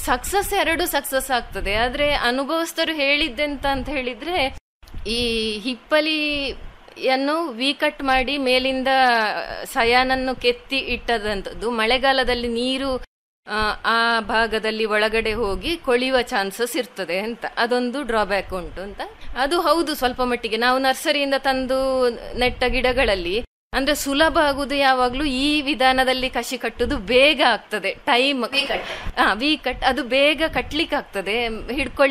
success ಎರಡು success ಆಗ್ತದೆ ಆದ್ರೆ ಅನುಭವಸ್ಥರು ಹೇಳಿದ್ದೆಂತ ಅಂತ ಹೇಳಿದ್ರೆ ಈ ಹಿಪ್ಪಲಿಯನ್ನು ವಿ ಕಟ್ ಮಾಡಿ ಮೇಲಿಂದ ಸಯಾನನ್ನು ಕೆತ್ತಿ ಇಟ್ಟದಂಥದ್ದು ಮಳೆಗಾಲದಲ್ಲಿ ನೀರು ಆ, ಆ ಭಾಗದಲ್ಲಿ ಒಳಗಡೆ ಹೋಗಿ ಕೊಳೆಯುವ ಚಾನ್ಸಸ್ ಇರ್ತದೆ ಅಂತ ಅದೊಂದು ಡ್ರಾಬ್ಯಾಕ್ ಉಂಟು ಅಂತ ಅದು ಹೌದು ಸ್ವಲ್ಪ ಮಟ್ಟಿಗೆ ನಾವು ನರ್ಸರಿಯಿಂದ ತಂದು ನೆಟ್ಟ ಗಿಡಗಳಲ್ಲಿ ಅಂದ್ರೆ ಸುಲಭ ಆಗುದು ಯಾವಾಗ್ಲೂ ಈ ವಿಧಾನದಲ್ಲಿ ಕಸಿ ಕಟ್ಟುದು ಬೇಗ ಆಗ್ತದೆ ಟೈಮ್ ವಿ ಕಟ್ ಅದು ಬೇಗ ಕಟ್ಲಿಕ್ಕೆ ಆಗ್ತದೆ ಹಿಡ್ಕೊಳ್ಳಿ